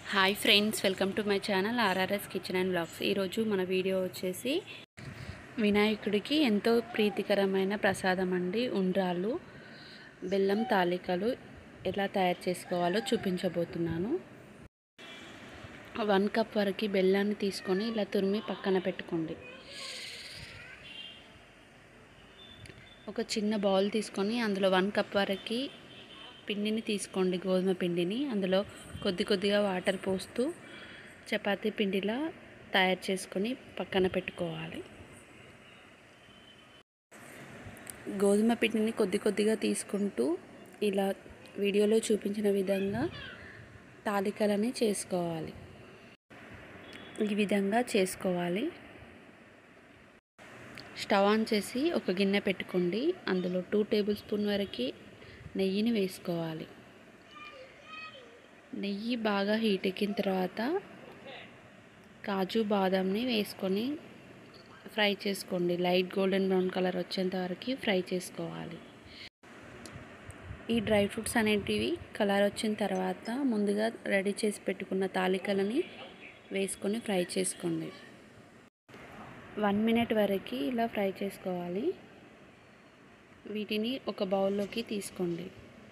hi friends welcome to my channel RRS kitchen and blogs ఈరోజు మన video వచ్చేసి వినాయకుడికి ఎంతో ప్రీతికరమైన ప్రసాదం అండి ఉండ్రాళ్ళు బెల్లం తాలికలు ఎలా తయారు చేసుకోవాలో చూపించబోతున్నాను వన్ కప్ వరకు బెల్లాన్ని తీసుకొని ఇలా తురిమి పక్కన పెట్టుకోండి ఒక చిన్న బౌల్ తీసుకొని అందులో వన్ కప్ వరకు పిండిని తీసుకోండి గోధుమ పిండిని అందులో కొద్ది కొద్దిగా వాటర్ పోస్తూ చపాతీ పిండిలా తయారు చేసుకొని పక్కన పెట్టుకోవాలి గోధుమ పిండిని కొద్ది కొద్దిగా తీసుకుంటూ ఇలా వీడియోలో చూపించిన విధంగా తాలికలని చేసుకోవాలి ఈ విధంగా చేసుకోవాలి స్టవ్ ఆన్ చేసి ఒక గిన్నె పెట్టుకోండి అందులో టూ టేబుల్ స్పూన్ వరకు నెయ్యిని వేసుకోవాలి నెయ్యి బాగా హీట్ ఎక్కిన తర్వాత కాజు బాదంని వేసుకొని ఫ్రై చేసుకోండి లైట్ గోల్డెన్ బ్రౌన్ కలర్ వచ్చేంత వరకు ఫ్రై చేసుకోవాలి ఈ డ్రై ఫ్రూట్స్ అనేటివి కలర్ వచ్చిన తర్వాత ముందుగా రెడీ చేసి పెట్టుకున్న తాలికలని వేసుకొని ఫ్రై చేసుకోండి వన్ మినిట్ వరకు ఇలా ఫ్రై చేసుకోవాలి వీటిని ఒక బౌల్లోకి తీసుకోండి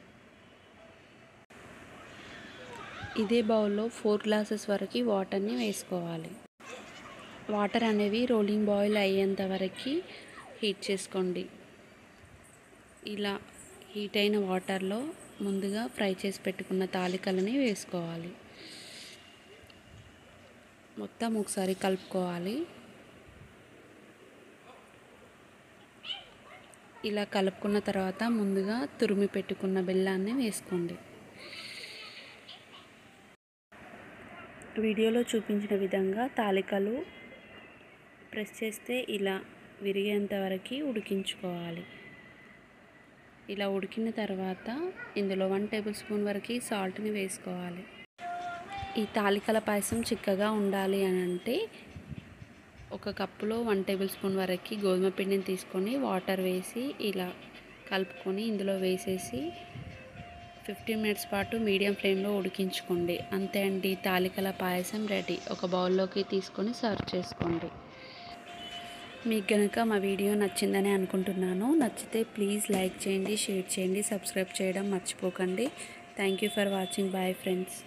ఇదే బౌల్లో ఫోర్ గ్లాసెస్ వరకు వాటర్ని వేసుకోవాలి వాటర్ అనేవి రోలింగ్ బాయిల్ అయ్యేంత వరకు హీట్ చేసుకోండి ఇలా హీట్ అయిన వాటర్లో ముందుగా ఫ్రై చేసి పెట్టుకున్న తాలికలని వేసుకోవాలి మొత్తం ఒకసారి కలుపుకోవాలి ఇలా కలుపుకున్న తర్వాత ముందుగా తురిమి పెట్టుకున్న బెల్లాన్ని వేసుకోండి వీడియోలో చూపించిన విధంగా తాలికలు ప్రెస్ చేస్తే ఇలా విరిగేంత వరకు ఉడికించుకోవాలి ఇలా ఉడికిన తర్వాత ఇందులో వన్ టేబుల్ స్పూన్ వరకు సాల్ట్ని వేసుకోవాలి ఈ తాలికల పాయసం చిక్కగా ఉండాలి అని అంటే ఒక కప్పులో వన్ టేబుల్ స్పూన్ వరకు గోధుమ పిండిని తీసుకొని వాటర్ వేసి ఇలా కలుపుకొని ఇందులో వేసేసి ఫిఫ్టీన్ మినిట్స్ పాటు మీడియం ఫ్లేమ్లో ఉడికించుకోండి అంతే అండి తాలికల పాయసం రెడీ ఒక బౌల్లోకి తీసుకొని సర్వ్ చేసుకోండి మీకు కనుక మా వీడియో నచ్చిందని అనుకుంటున్నాను నచ్చితే ప్లీజ్ లైక్ చేయండి షేర్ చేయండి సబ్స్క్రైబ్ చేయడం మర్చిపోకండి thank you for watching bye friends